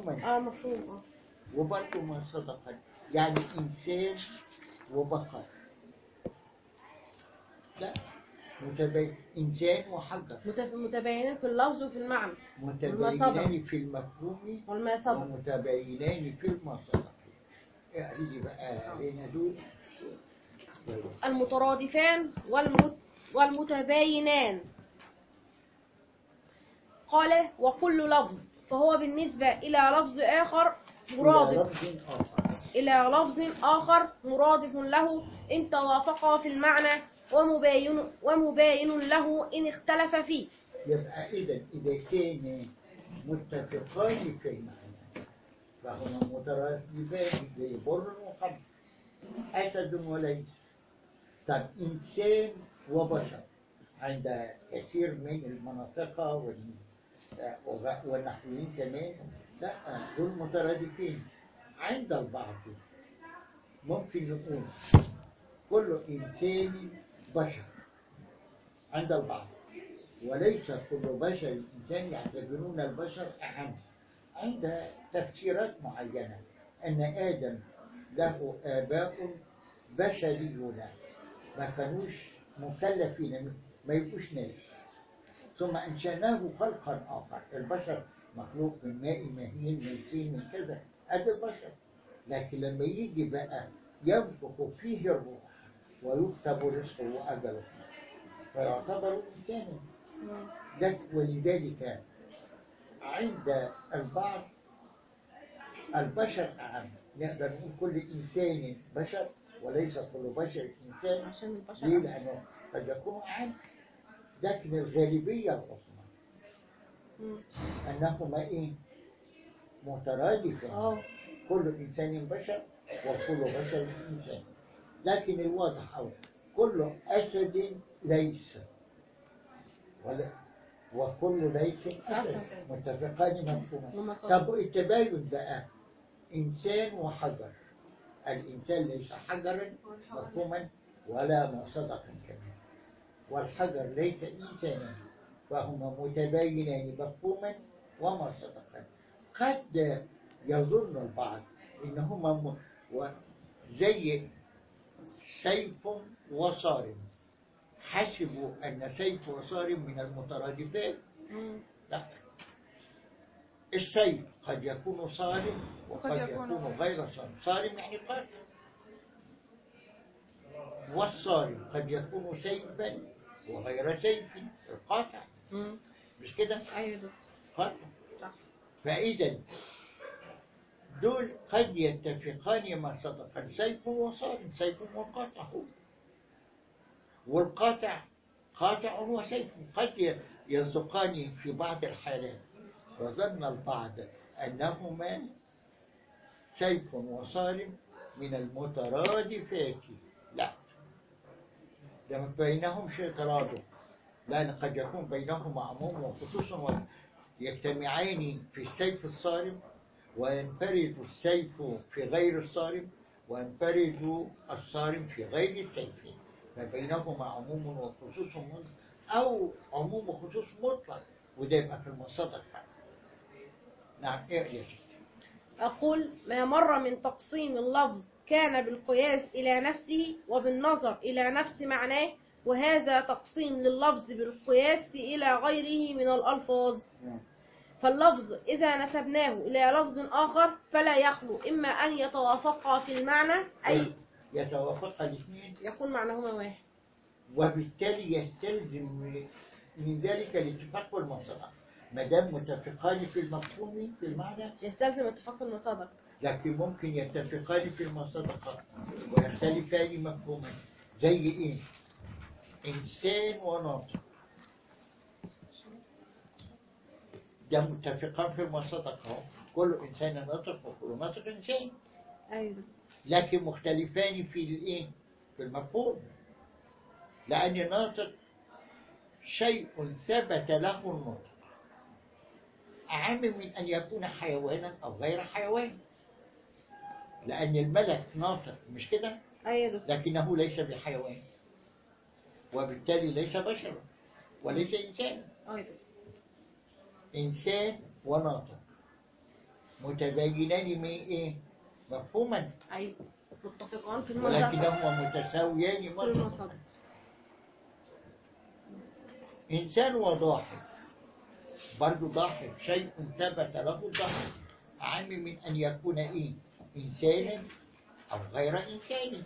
مفهوما اه مفهوم اه وبرضه ما صدقا يعني إنسان وبقر لا متبين إنسان وحجر متف- متباينين في اللفظ وفي المعنى متباينان في المفهوم والما صدق ومتباينان في المصدق يعني دي بقى هنا دول المترادفان والمت والمتباينان قال وكل لفظ فهو بالنسبة إلى لفظ آخر إلى مرادف لفظ آخر إلى لفظ آخر مرادف له إن توافقا في المعنى ومباين, ومباين له إن اختلف فيه يبقى إذا إذا كان متفقان في المعنى فهما مترادفان زي بر وقمر أسد وليس طب إنسان وبشر عند كثير من المناطق وال- وغ- والنحويين كمان لا دول مترادفين عند البعض ممكن نقول كل إنسان بشر عند البعض وليس كل بشر إنسان يعتبرون البشر أهم عند تفسيرات معينة أن آدم له آباء بشريون ما كانوش مكلفين ما يبقوش ناس ثم أنشأناه خلقا آخر البشر مخلوق من ماء مهين من طين من كذا هذا البشر لكن لما يجي بقى ينفخ فيه الروح ويكتب رزقه وأجله فيعتبر إنسانا لك- ولذلك عند البعض البشر أهم نقدر نقول كل إنسان بشر وليس كل بشر إنسان عشان ليه؟ البشر لأنه قد يكون أهم لكن الغالبية العظمى مم. أنهما إيه؟ مترادفان اه كل إنسان بشر وكل بشر إنسان لكن الواضح أو كل أسد ليس ولا وكل ليس أسد أسد. متفقان مفهوما وما صدق. طب التباين بقى إنسان وحجر الإنسان ليس حجرا مفهوما ولا مصدقا كمان والحجر ليس إنسانا فهما متباينان مفهوما وما صدقا قد يظن البعض إنهما م... و... زي سيف وصارم حسبوا أن سيف وصارم من المترادفات مم. لا السيف قد يكون صارم وقد وقد يكون يكون غير صارم صارم يعني قاتل والصارم قد يكون سيفا وغير سيف القاطع مم. مش كده ايوه ده قاطع صح فإذا دول قد يتفقان ما صدقا سيف وصارم سيف وقاطع والقاطع قاطع وسيف قد يصدقان في بعض الحالات وظن البعض أنهما سيف وصارم من المترادفات لا ده بينهم شيء ترادف لأن قد يكون بينهما عموم وخصوص يجتمعان في السيف الصارم وينفرد السيف في غير الصارم وينفرد الصارم في غير السيف فبينهما عموم وخصوص مطلق أو عموم وخصوص مطلق وده يبقى في المصدق نعم ايه يا شيخ أقول ما مر من تقسيم اللفظ كان بالقياس إلى نفسه وبالنظر إلى نفس معناه وهذا تقسيم لللفظ بالقياس إلى غيره من الألفاظ فاللفظ إذا نسبناه إلى لفظ آخر فلا يخلو إما أن يتوافقا في المعنى أي يتوافق الاثنين يكون معناهما واحد وبالتالي يستلزم من ذلك الاتفاق والمصدق ما دام متفقان في المفهوم في المعنى يستلزم اتفاق المصادق لكن ممكن يتفقان في المصدق ويختلفان مفهوما زي ايه انسان وناطق ده متفقان في المصدق اهو كل انسان ناطق وكل ناطق انسان أيوة لكن مختلفان في الايه في المفهوم لان الناطق شيء ثبت له النطق أهم من أن يكون حيوانا أو غير حيوان لأن الملك ناطق مش كده أيوة لكنه ليس بحيوان وبالتالي ليس بشرا وليس إنسانا أيوة إنسان وناطق متباينان من ايه مفهوما أيوة متفقان في المصدر ولكنهما متساويان في مصدرا المصدر إنسان وضاحك برضو ضاحك شيء ثبت له الضحك أعم من أن يكون إيه إنسانا أو غير إنسان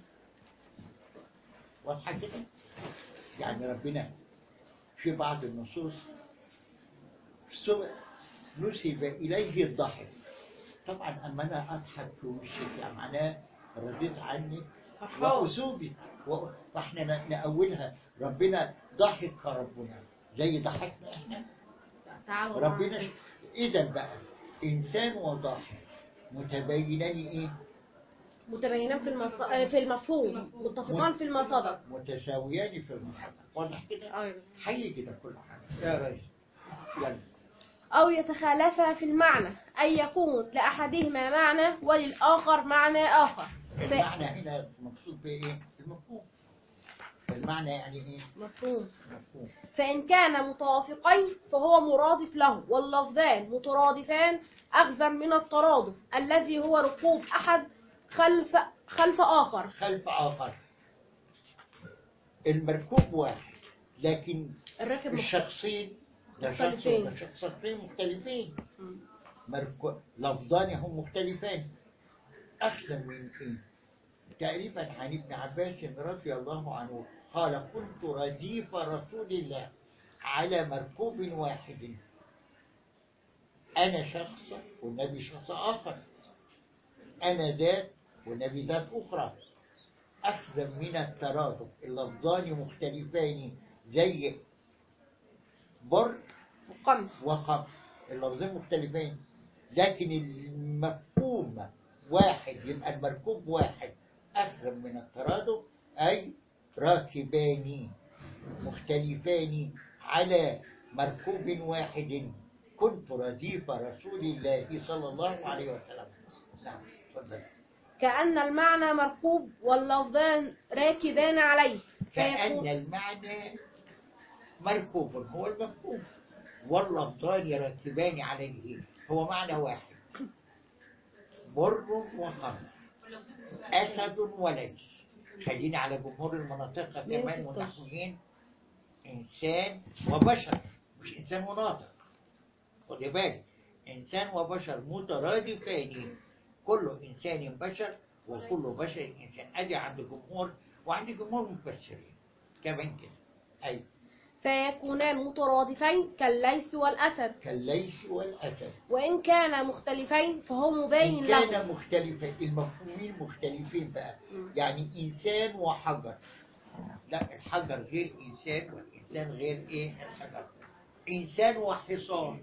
واضحة كده يعني ربنا في بعض النصوص سو- نسب إليه الضحك طبعا أما أنا أضحك في وشك يعني معناه رضيت عنك فرحان وأسوبي و- فاحنا ن- نأولها ربنا ضحك ربنا زي ضحكنا احنا تعالوا ربنا ش... اذا بقى انسان وضاحك متباينان ايه متباينان في المص... آه، في المفهوم متفقان في المصدر متساويان في المحبة واضح كده أيوة حي كده كل حاجة يا ريس يلا أو يتخالفا في المعنى أي يكون لأحدهما معنى وللآخر معنى آخر ف... المعنى هنا مقصود بايه المفهوم المعنى يعني ايه مفهوم مفهوم فإن كان متوافقين فهو مرادف له واللفظان مترادفان أخذا من الترادف الذي هو ركوب أحد خلف خلف آخر خلف اخر المركوب واحد لكن الراكب مختلف. الشخصين ده شخص مختلفين. وده شخصين مختلفين مم. مركو... لفظان هم مختلفان أخذا من إيه؟ تقريبا عن ابن عباس رضي الله عنه قال كنت رديف رسول الله على مركوب واحد أنا شخص والنبي شخص آخر أنا ذات والنبي ذات أخرى أخذا من الترادف اللفظان مختلفان زي بر وقمح وقف اللفظين مختلفين لكن المفهوم واحد يبقى المركوب واحد أخذ من الترادف أي راكبان مختلفان على مركوب واحد كنت رديف رسول الله صلى الله عليه وسلم نعم تفضل كأن المعنى مركوب واللفظان راكبان عليه كأن فيكون المعنى مركوب هو المفهوم واللفظان يركبان عليه هو معنى واحد بر وخمر أسد وليس خلينا على جمهور المناطق كمان ماشي، والنحويين إنسان وبشر مش إنسان وناطق خد بالك إنسان وبشر مترادفان كل إنسان بشر وكل بشر إنسان أدي عند جمهور وعند جمهور مفسرين كمان كده أي فيكونان مترادفين كالليس والأسد كالليث والأسد وإن كان مختلفين فهو مبين إن له كان مختلفين المفهومين مختلفين بقى مم. يعني إنسان وحجر لا الحجر غير إنسان والإنسان غير إيه الحجر إنسان وحصان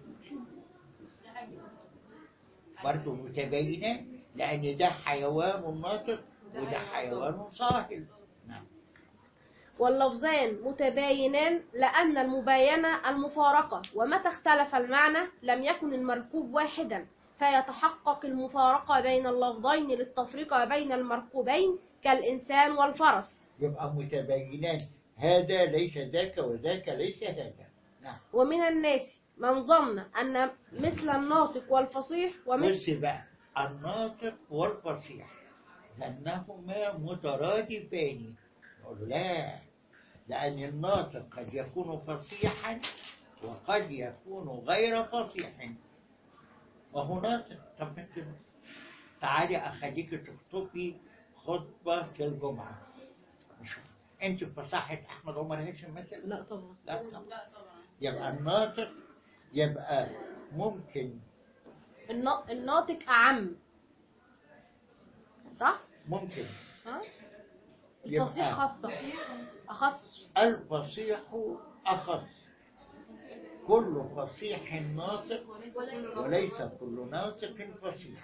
برضه متباينة لأن ده حيوان ناطق وده حيوان صاهل نعم واللفظان متباينان لأن المباينة المفارقة ومتى اختلف المعنى لم يكن المركوب واحدا فيتحقق المفارقة بين اللفظين للتفرقة بين المركوبين كالإنسان والفرس يبقى متباينان هذا ليس ذاك وذاك ليس هذا نعم ومن الناس من ظن أن مثل الناطق والفصيح ومثل بص بقى الناطق والفصيح لأنهما مترادفان نقول لا لأن الناطق قد يكون فصيحا وقد يكون غير فصيح وهو ناطق طب انت تعالي أخليك تخطبي خطبة في الجمعة مش انت فصاحة أحمد عمر هاشم مثلا لا طبعا لا طبعا يبقى الناطق يبقى ممكن النا- الناطق أعم صح؟ ممكن ها؟ يبقى- الفصيح خاصة أخص الفصيح أخص كل فصيح ناطق وليس كل ناطق فصيح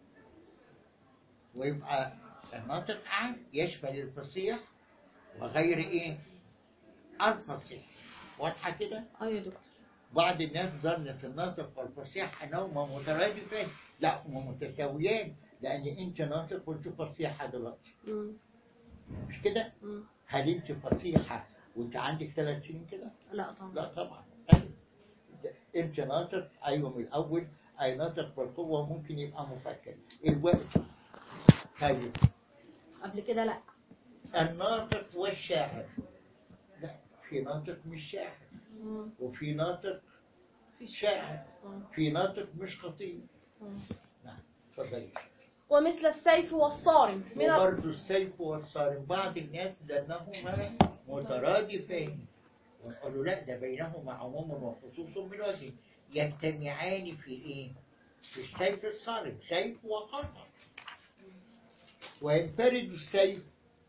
ويبقى الناطق عام يشمل الفصيح وغير ايه الفصيح واضحة كده أيوة يا دكتور بعض الناس ظنت الناطق والفصيح انهما مترادفان لا هما متساويان لان انت ناطق وانت فصيحة دلوقتي مم. مش كده مم. هل انت فصيحة وانت عندك ثلاث سنين كده لا طبعا لا طبعا أيوة. ده انت ناطق ايوه من الاول أي ناطق بالقوة ممكن يبقى مفكر الوقت طيب قبل كده لا الناطق والشاعر لا في ناطق مش شاعر مم. وفي ناطق شاعر مم. في ناطق مش خطيب مم. نعم تفضلي ومثل السيف والصارم من ال- وبرضه السيف والصارم بعض الناس لأنهما مترادفين ونقول له لا ده بينهما عموم وخصوص من وجه يجتمعان في ايه؟ في السيف الصارم سيف وقطع وينفرد السيف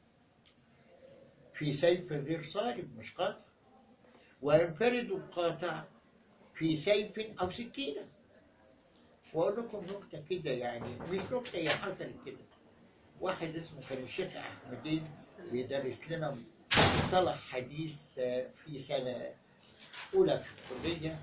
في سيف غير صارم مش قطع وينفرد القاطع في سيف أو سكينة وأقول لكم نكتة كده يعني مش نكتة هي حصلت كده واحد اسمه كان الشيخ أحمدين بيدرس لنا مصطلح حديث آه، في سنة أولى في الكلية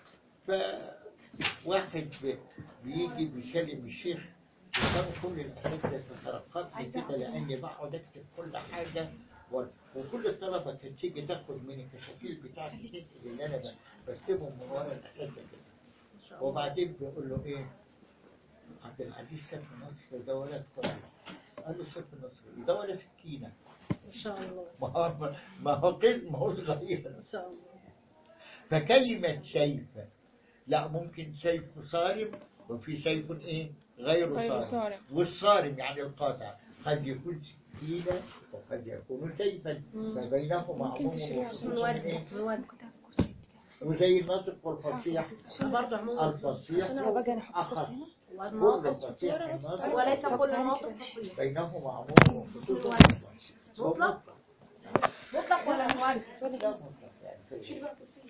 فواحد بي- بيجي بيكلم الشيخ كانوا كل الأساتذة تترقبني كده لأني بقعد أكتب كل حاجة و- وكل الطلبة كانت تيجي تاخد من الكشاكيل بتاعتي تكتب اللي أنا ب- بكتبهم من ورا الأساتذة كده وبعدين بيقول له إيه عبد العزيز سيف نصر ده ولد كويس قال له سيف نصر ده ولا سكينة ان شاء الله ما هو ما هو قد ما هو صغير ان شاء الله فكلمة سيف لا ممكن سيف صارم وفي سيف ايه غير غير صارم صارم. والصارم يعني القاطع قد يكون سكينة وقد يكون سيفا مم. فبينهما ممكن عموم تشريع وخصوص من من وجه إيه؟ من وجه وزي الناطق والفصيح برضه عموما الفصيح عشان أنا باجي أنا أحط أخف كرسي هنا. كل والناطق فصيح ناطق وليس كل الناطق فصيح بينهما عموم وخصوص من مطلق مطلق ولا من وجه لا مطلق يعني.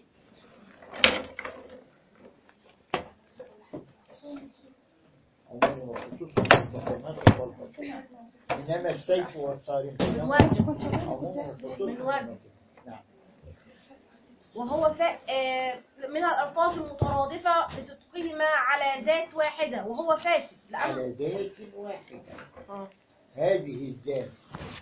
عموم وخصوص الناطق والفصيح إنما السيف والصارم من وجه عموم وخصوص من وجه. نعم وهو ف... آه، من الألفاظ المترادفة لصدقهما على ذات واحدة وهو فاسد لأنه على ذات واحدة آه. هذه الذات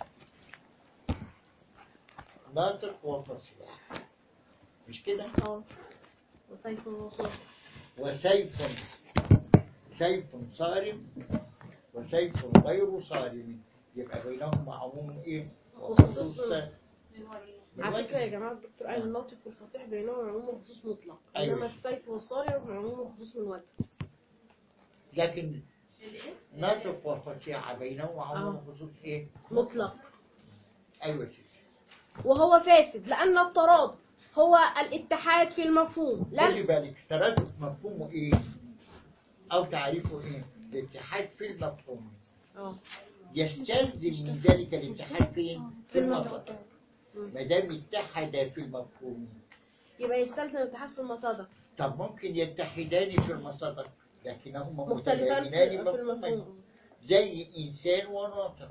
ناطق وفصيح مش كده آه. وسيف وصول وسيف سيف صارم وسيف غير صارم يبقى بينهما عموم ايه وخصوص من على وجه. فكرة يا جماعة الدكتور قال الناطق والفصيح بينهم عموم وخصوص مطلق أيوة. إنما السيف والصارم عموم وخصوص من وجه لكن ناطق وفصيح بينهما عموم آه. وخصوص ايه مطلق ايوه يا سيدي وهو فاسد لأن الترادف هو الاتحاد في المفهوم خلي لا بالك ترادف مفهومه ايه او تعريفه ايه الاتحاد في المفهوم آه. يستلزم من ذلك الاتحاد فين في المفهوم. المصدر ما دام اتحد في المفهوم يبقى يستلزم الاتحاد في المصادر طب ممكن يتحدان في المصدر لكنهما مختلفان في متباينان في مفهوما المفهوم زي إنسان وناطق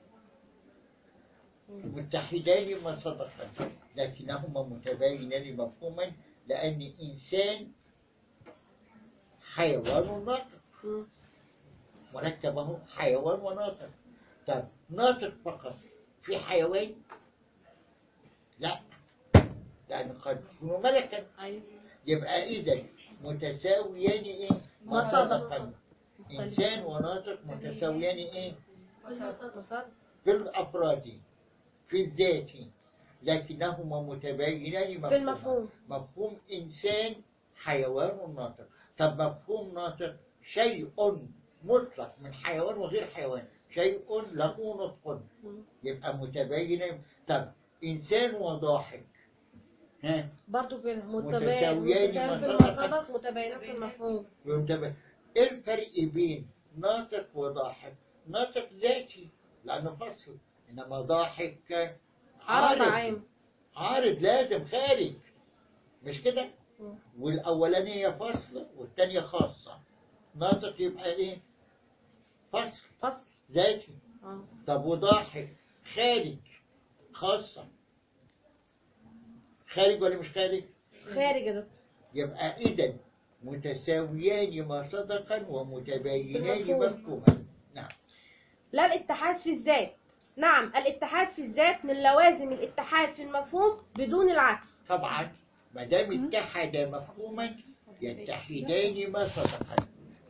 متحدان مصدرا لكنهما متباينان مفهوما لأن إنسان حيوان ناطق مم. مركبه حيوان وناطق طب ناطق فقط في حيوان لا لأن قد يكون ملكا أيوة يبقى إذا متساويان إيه مصدقا إنسان وناطق متساويان إيه مصادر في الأفراد في الذات لكنهما متباينان مفهوما. في المفهوم. مفهوم إنسان حيوان ناطق طب مفهوم ناطق شيء مطلق من حيوان وغير حيوان شيء له نطق مم. يبقى متباين طب إنسان وضاحك ها برضو كده متساويان متباين في مصدقاً. المصادر متباينة في المفهوم ينتبه ايه الفرق بين ناطق وضاحك ناطق ذاتي لانه فصل انما ضاحك عرض عام عارض لازم خارج مش كده مم. والاولانيه فصل والثانيه خاصه ناطق يبقى ايه فصل فصل ذاتي آه. طب وضاحك خارج خاصه خارج ولا مش خارج خارج يا دكتور يبقى إذا متساويان مصدقا ومتباينان بالمفهوم. مفهوما نعم لا الاتحاد في الذات نعم الاتحاد في الذات من لوازم الاتحاد في المفهوم بدون العكس طبعا ما دام اتحد مفهوما يتحدان مصدقا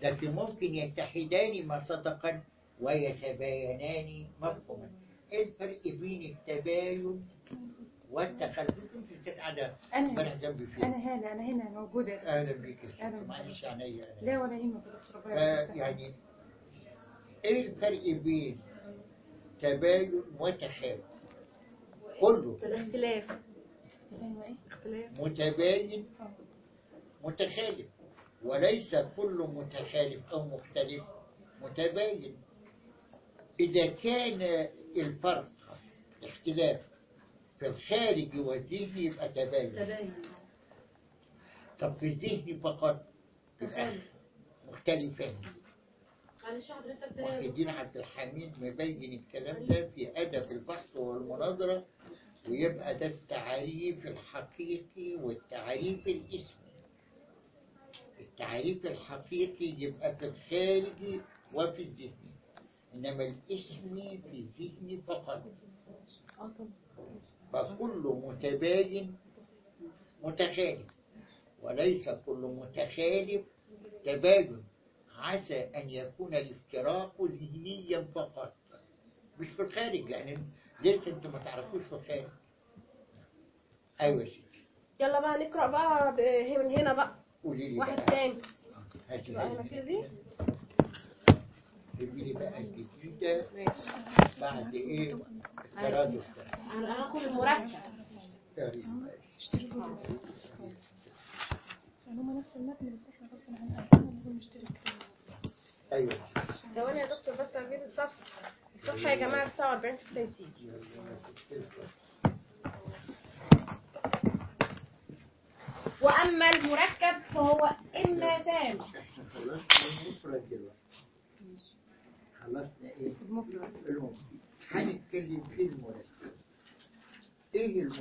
لكن ممكن يتحدان مسطقا ويتباينان مفهوما ايه الفرق بين التباين والتخلف انت كانت قاعده أنا امبارح جنبي فين أنا هنا أنا هنا موجودة اهلا بيك يا ستي أهلا بك. معلش عينيا انا لا ولا يهمك يا دكتور ربنا آه يخليك. يعني ايه الفرق بين تباين وتحالف كله الاختلاف أيوة إيه؟ اختلاف متباين آه. متخالف وليس كل متخالف أو مختلف متباين إذا كان الفرق اختلاف في الخارج والذهن يبقى تباين تباين طب في الذهن فقط يبقى مختلفان معلش حضرتك محي الدين عبد الحميد مبين الكلام ده في أدب البحث والمناظرة ويبقى ده التعريف الحقيقي والتعريف الاسمي التعريف الحقيقي يبقى في الخارج وفي الذهن إنما الاسمي في الذهن فقط اه طبعا فكل متباين متخالف وليس كل متخالف تباين عسى أن يكون الافتراق ذهنيا فقط مش في الخارج لأن لسه أنت ما تعرفوش في الخارج أيوة يا سيدي يلا بقى نقرأ بقى ب- من هنا بقى قولي لي واحد بقى تاني هاتي بقى هنا كده دي جيبي لي بقى الجديدة ماشي بعد إيه الترادف ده انا هاخد المركب تقريبا. يعني هما نفس المتن بس احنا غصب عن أهلنا لازم نشترك أيوة ثواني يا دكتور بس هجيب الصفحة الصفحة يا جماعة 49 في التيسير وأما المركب فهو إما تام احنا خلصنا المفرد دلوقتي خلصنا ايه المفرد المفرد هنتكلم في المركب ايه